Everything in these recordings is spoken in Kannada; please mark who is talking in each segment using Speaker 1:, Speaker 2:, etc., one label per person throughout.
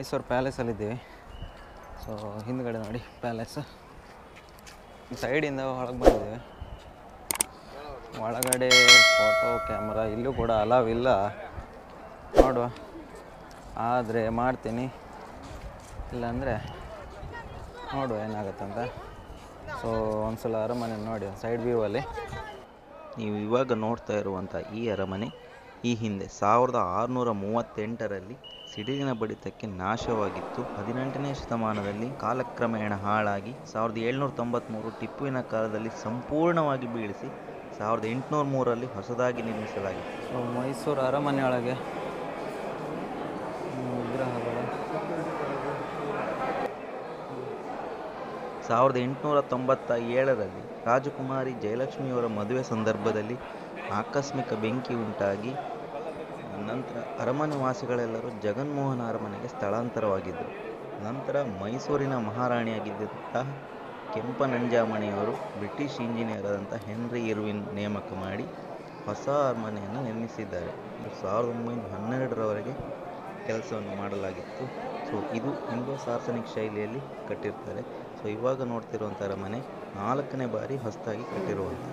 Speaker 1: ಮೈಸೂರು ಪ್ಯಾಲೇಸಲ್ಲಿದ್ದೀವಿ ಸೊ ಹಿಂದ್ಗಡೆ ನೋಡಿ ಪ್ಯಾಲೇಸ್ ಸೈಡಿಂದ ಒಳಗೆ ಬಂದಿದ್ದೀವಿ ಒಳಗಡೆ ಫೋಟೋ ಕ್ಯಾಮ್ರಾ ಇಲ್ಲೂ ಕೂಡ ಅಲಾವ್ ಇಲ್ಲ ನೋಡುವ ಆದರೆ ಮಾಡ್ತೀನಿ ಇಲ್ಲಾಂದರೆ ನೋಡುವ ಏನಾಗುತ್ತಂತ ಸೊ ಒಂದ್ಸಲ ಅರಮನೆ ನೋಡಿ ಸೈಡ್ ವ್ಯೂ ಅಲ್ಲಿ
Speaker 2: ನೀವು ಇವಾಗ ನೋಡ್ತಾ ಇರುವಂಥ ಈ ಅರಮನೆ ಈ ಹಿಂದೆ ಸಾವಿರದ ಆರುನೂರ ಮೂವತ್ತೆಂಟರಲ್ಲಿ ಸಿಡಿಲಿನ ಬಡಿತಕ್ಕೆ ನಾಶವಾಗಿತ್ತು ಹದಿನೆಂಟನೇ ಶತಮಾನದಲ್ಲಿ ಕಾಲಕ್ರಮೇಣ ಹಾಳಾಗಿ ಸಾವಿರದ ಏಳ್ನೂರ ತೊಂಬತ್ತ್ಮೂರು ಟಿಪ್ಪುವಿನ ಕಾಲದಲ್ಲಿ ಸಂಪೂರ್ಣವಾಗಿ ಬೀಳಿಸಿ ಸಾವಿರದ ಎಂಟುನೂರ ಮೂರರಲ್ಲಿ ಹೊಸದಾಗಿ ನಿರ್ಮಿಸಲಾಗಿತ್ತು
Speaker 1: ಸೊ ಮೈಸೂರು ಅರಮನೆ ಒಳಗೆ ಹ್ಮ್, ವಿಗ್ರಹಗಳು
Speaker 2: ಸಾವಿರದ ಎಂಟುನೂರ ತೊಂಬತ್ತ ಏಳರಲ್ಲಿ ರಾಜಕುಮಾರಿ ಜಯಲಕ್ಷ್ಮಿಯವರ ಮದುವೆ ಸಂದರ್ಭದಲ್ಲಿ ಆಕಸ್ಮಿಕ ಬೆಂಕಿ ಉಂಟಾಗಿ ನಂತರ ಅರಮನೆ ವಾಸಿಗಳೆಲ್ಲರೂ ಜಗನ್ಮೋಹನ ಅರಮನೆಗೆ ಸ್ಥಳಾಂತರವಾಗಿದ್ದರು ನಂತರ ಮೈಸೂರಿನ ಮಹಾರಾಣಿಯಾಗಿದ್ದಂತಹ ಕೆಂಪನಂಜಾಮಣಿಯವರು ಬ್ರಿಟಿಷ್ ಇಂಜಿನಿಯರ್ ಆದಂಥ ಹೆನ್ರಿ ಇರ್ವಿನ್ ನೇಮಕ ಮಾಡಿ ಹೊಸ ಅರಮನೆಯನ್ನು ನಿರ್ಮಿಸಿದ್ದಾರೆ ಇದು ಸಾವಿರದ ಒಂಬೈನೂರ ಹನ್ನೆರಡರವರೆಗೆ ಕೆಲಸವನ್ನು ಮಾಡಲಾಗಿತ್ತು ಸೊ ಇದು ಇಂಡೋ ಸಾರ್ಸನಿಕ್ ಶೈಲಿಯಲ್ಲಿ ಕಟ್ಟಿರ್ತಾರೆ ಸೊ ಇವಾಗ ನೋಡ್ತಿರುವಂಥ ಅರಮನೆ ನಾಲ್ಕನೇ ಬಾರಿ ಹೊಸದಾಗಿ ಕಟ್ಟಿರುವಂಥ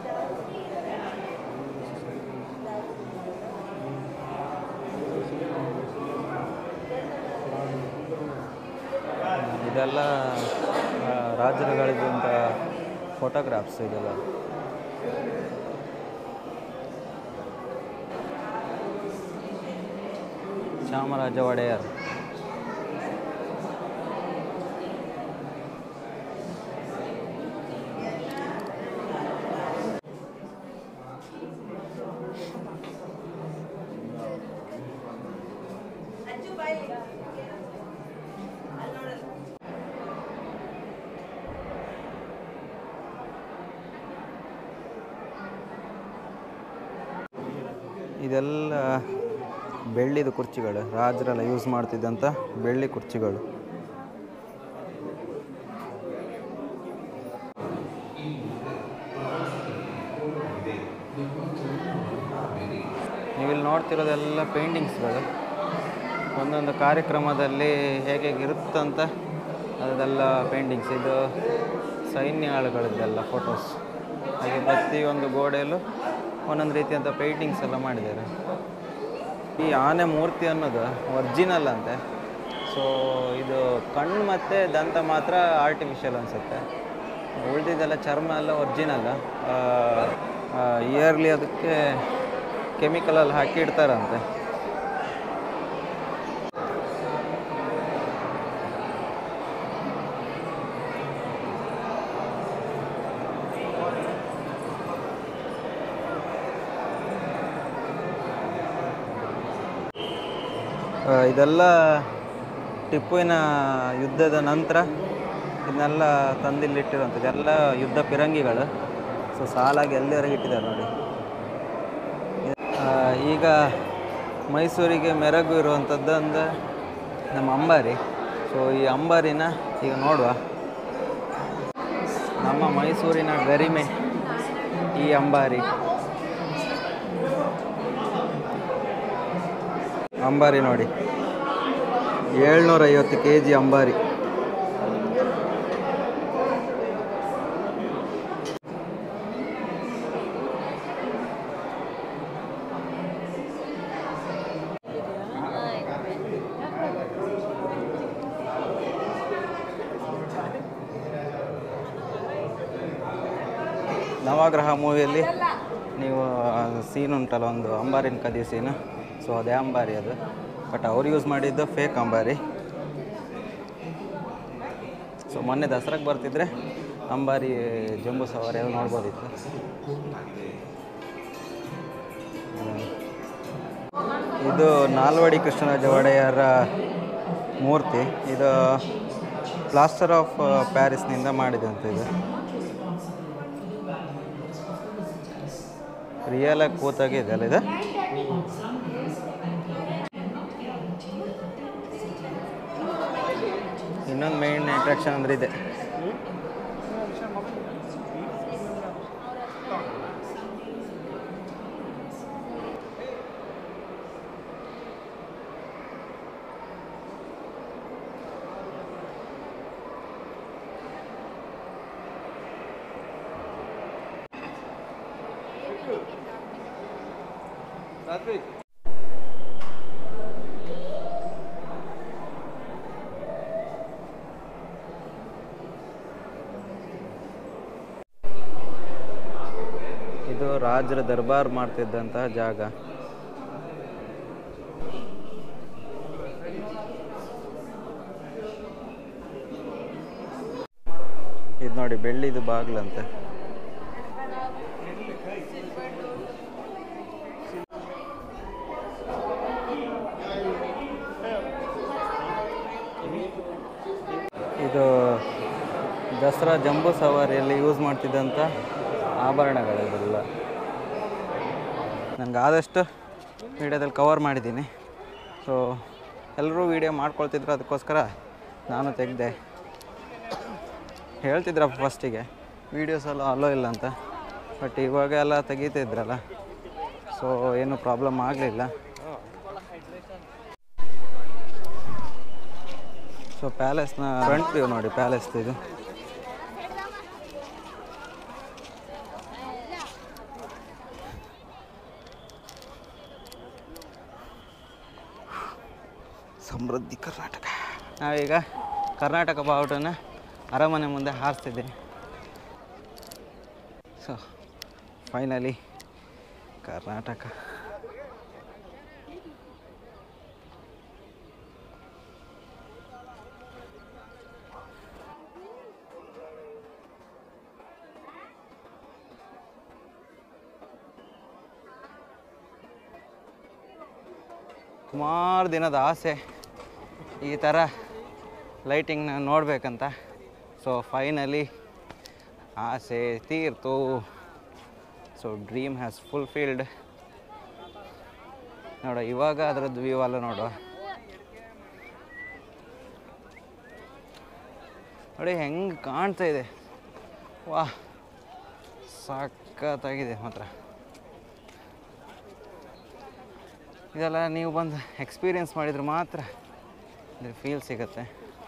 Speaker 1: ಇದೆಲ್ಲ ಆ, ರಾಜರುಗಳಿದ್ದಂಥ ಫೋಟೋಗ್ರಾಫ್ಸ್ ಇದೆಲ್ಲ ಚಾಮರಾಜ ಒಡೆಯರ್ ಇದೆಲ್ಲ ಬೆಳ್ಳಿದು ಕುರ್ಚಿಗಳು ರಾಜರೆಲ್ಲ ಯೂಸ್ ಮಾಡ್ತಿದ್ದಂಥ ಬೆಳ್ಳಿ ಕುರ್ಚಿಗಳು ನೀವಿಲ್ಲಿ ನೋಡ್ತಿರೋದೆಲ್ಲ ಪೇಂಟಿಂಗ್ಸ್ಗಳು ಒಂದೊಂದು ಕಾರ್ಯಕ್ರಮದಲ್ಲಿ ಹೇಗೆ ಹೇಗೆ ಇರುತ್ತಂತ ಅದೆಲ್ಲ ಪೇಂಟಿಂಗ್ಸ್ ಇದು ಸೈನ್ಯಗಳಿದ್ದೆಲ್ಲ ಫೋಟೋಸ್ ಹಾಗೆ ಪ್ರತಿಯೊಂದು ಗೋಡೆಯಲ್ಲೂ ಒಂದೊಂದು ರೀತಿಯಂಥ ಪೇಂಟಿಂಗ್ಸ್ ಎಲ್ಲ ಮಾಡಿದ್ದಾರೆ ಈ ಆನೆ ಮೂರ್ತಿ ಅನ್ನೋದು ಒರ್ಜಿನಲ್ ಅಂತೆ ಸೊ ಇದು ಕಣ್ಣು ಮತ್ತು ದಂತ ಮಾತ್ರ ಆರ್ಟಿಫಿಷಿಯಲ್ ಅನಿಸುತ್ತೆ ಉಳಿದಿದ್ದೆಲ್ಲ ಚರ್ಮ ಎಲ್ಲ ಒರ್ಜಿನಲ್ ಇಯರ್ಲಿ ಅದಕ್ಕೆ ಕೆಮಿಕಲಲ್ಲಿ ಹಾಕಿ ಇಡ್ತಾರಂತೆ ಆ, ಇದೆಲ್ಲ ಟಿಪ್ಪುವಿನ ಯುದ್ಧದ ನಂತರ ಇದನ್ನೆಲ್ಲ ತಂದಿಲ್ಲಿಟ್ಟಿರುವಂಥದ್ದು ಇದೆಲ್ಲ ಯುದ್ಧ ಪಿರಂಗಿಗಳು ಸೊ ಸಾಲಾಗಿ ಎಲ್ಲರಿಗೆ ಇಟ್ಟಿದ್ದಾರೆ ನೋಡಿ ಆ, ಈಗ ಮೈಸೂರಿಗೆ ಮೆರಗು ಇರುವಂಥದ್ದು ಅಂದರೆ ನಮ್ಮ ಅಂಬಾರಿ ಸೊ ಈ ಅಂಬಾರಿನ ಈಗ ನೋಡುವ ನಮ್ಮ ಮೈಸೂರಿನ ಗರಿಮೆ ಈ ಅಂಬಾರಿ ಅಂಬಾರಿ ನೋಡಿ ಏಳ್ನೂರೈವತ್ತು ಕೆ ಜಿ ಅಂಬಾರಿ ನವಗ್ರಹ ಮೂವಿಯಲ್ಲಿ ನೀವು ಸೀನ್ ಉಂಟಲ್ಲ ಒಂದು ಅಂಬಾರಿನ ಕದಿ ಸೀನು ಸೊ ಅದೇ ಅಂಬಾರಿ ಅದು ಬಟ್ ಅವ್ರು ಯೂಸ್ ಮಾಡಿದ್ದು ಫೇಕ್ ಅಂಬಾರಿ ಸೊ ಮೊನ್ನೆ ದಸರಾಗೆ ಬರ್ತಿದ್ರೆ ಅಂಬಾರಿ ಜಂಬೂ ಸವಾರಿ ಎಲ್ಲ ನೋಡ್ಬೋದಿತ್ತು ಇದು ನಾಲ್ವಡಿ ಕೃಷ್ಣರಾಜ ಒಡೆಯರ ಮೂರ್ತಿ ಇದು ಪ್ಲಾಸ್ಟರ್ ಆಫ್ ಪ್ಯಾರಿಸ್ನಿಂದ ಮಾಡಿದಂತೆ ಇದು ರಿಯಲಾಗಿ ಕೂತಾಗಿದೆ ಅಲ್ಲ ಇದು ಇನ್ನೊಂದು ಮೇನ್ ಅಟ್ರಾಕ್ಷನ್ ಅಂದ್ರೆ ಇದೆ ಇದು ರಾಜರ ದರ್ಬಾರ್ ಮಾಡ್ತಿದ್ದಂತಹ ಜಾಗ ಇದು ನೋಡಿ ಬೆಳ್ಳಿದು ಬಾಗ್ಲಂತೆ ಇದು ದಸರಾ ಜಂಬೂ ಸವಾರಿಯಲ್ಲಿ ಯೂಸ್ ಮಾಡ್ತಿದ್ದಂಥ ಆಭರಣಗಳಿವೆಲ್ಲ ನನಗೆ ಆದಷ್ಟು ವೀಡಿಯೋದಲ್ಲಿ ಕವರ್ ಮಾಡಿದ್ದೀನಿ ಸೊ ಎಲ್ಲರೂ ವೀಡಿಯೋ ಮಾಡ್ಕೊಳ್ತಿದ್ರು ಅದಕ್ಕೋಸ್ಕರ ನಾನು ತೆಗೆದೆ ಹೇಳ್ತಿದ್ರಪ್ಪ ಫಸ್ಟಿಗೆ ವೀಡಿಯೋಸ್ ಎಲ್ಲ ಅಲೋ ಇಲ್ಲ ಅಂತ ಬಟ್ ಇವಾಗ ಎಲ್ಲ ತೆಗಿತಿದ್ರಲ್ಲ ಸೊ ಏನು ಪ್ರಾಬ್ಲಮ್ ಆಗಲಿಲ್ಲ ಸೊ ಪ್ಯಾಲೇಸ್ನ ಫ್ರಂಟ್ ವ್ಯೂ ನೋಡಿ ಪ್ಯಾಲೇಸ್ದು ಇದು ಸಮೃದ್ಧಿ ಕರ್ನಾಟಕ ನಾವೀಗ ಕರ್ನಾಟಕ ಬಾವುಟನ ಅರಮನೆ ಮುಂದೆ ಹಾರಿಸ್ತಿದ್ದೀನಿ ಸೊ ಫೈನಲಿ ಕರ್ನಾಟಕ ಸುಮಾರು ದಿನದ ಆಸೆ ಈ ಥರ ಲೈಟಿಂಗ್ನ ನೋಡಬೇಕಂತ ಸೊ ಫೈನಲಿ ಆಸೆ ತೀರ್ತು ಸೊ ಡ್ರೀಮ್ ಹ್ಯಾಸ್ ಫುಲ್ಫಿಲ್ಡ್ ನೋಡ ಇವಾಗ ಅದರದ್ದು ವ್ಯೂ ಎಲ್ಲ ನೋಡುವ ನೋಡಿ ಹೆಂಗೆ ಕಾಣ್ತಾ ಇದೆ ವಾ ಸಖತ್ತಾಗಿದೆ ಮಾತ್ರ ಇದೆಲ್ಲ ನೀವು ಬಂದು ಎಕ್ಸ್ಪೀರಿಯನ್ಸ್ ಮಾಡಿದ್ರೆ ಮಾತ್ರ ಇದ್ರ ಫೀಲ್ ಸಿಗುತ್ತೆ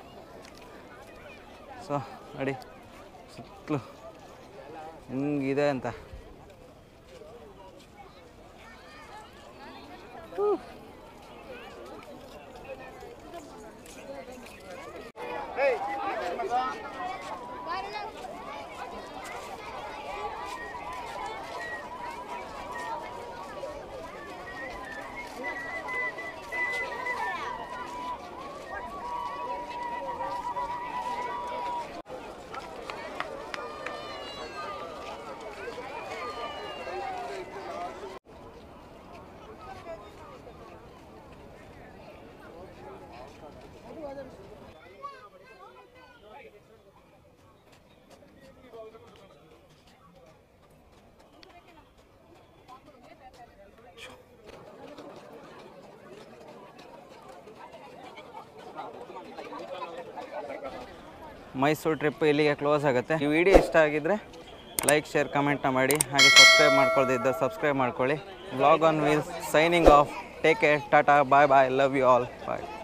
Speaker 1: ಸೊ ನೋಡಿ ಸುತ್ತಲೂ ಹೆಂಗಿದೆ ಅಂತ ಹೂ. ಮೈಸೂರು ಟ್ರಿಪ್ ಇಲ್ಲಿಗೆ ಕ್ಲೋಸ್ ಆಗುತ್ತೆ ಈ ವಿಡಿಯೋ ಇಷ್ಟ ಆಗಿದ್ರೆ ಲೈಕ್ ಶೇರ್ ಕಮೆಂಟ್ನ ಮಾಡಿ ಹಾಗೆ ಸಬ್ಸ್ಕ್ರೈಬ್ ಮಾಡ್ಕೊಳ್ದಿದ್ದ ಸಬ್ಸ್ಕ್ರೈಬ್ ಮಾಡ್ಕೊಳ್ಳಿ blog on wheels signing off take care tata bye bye love you all bye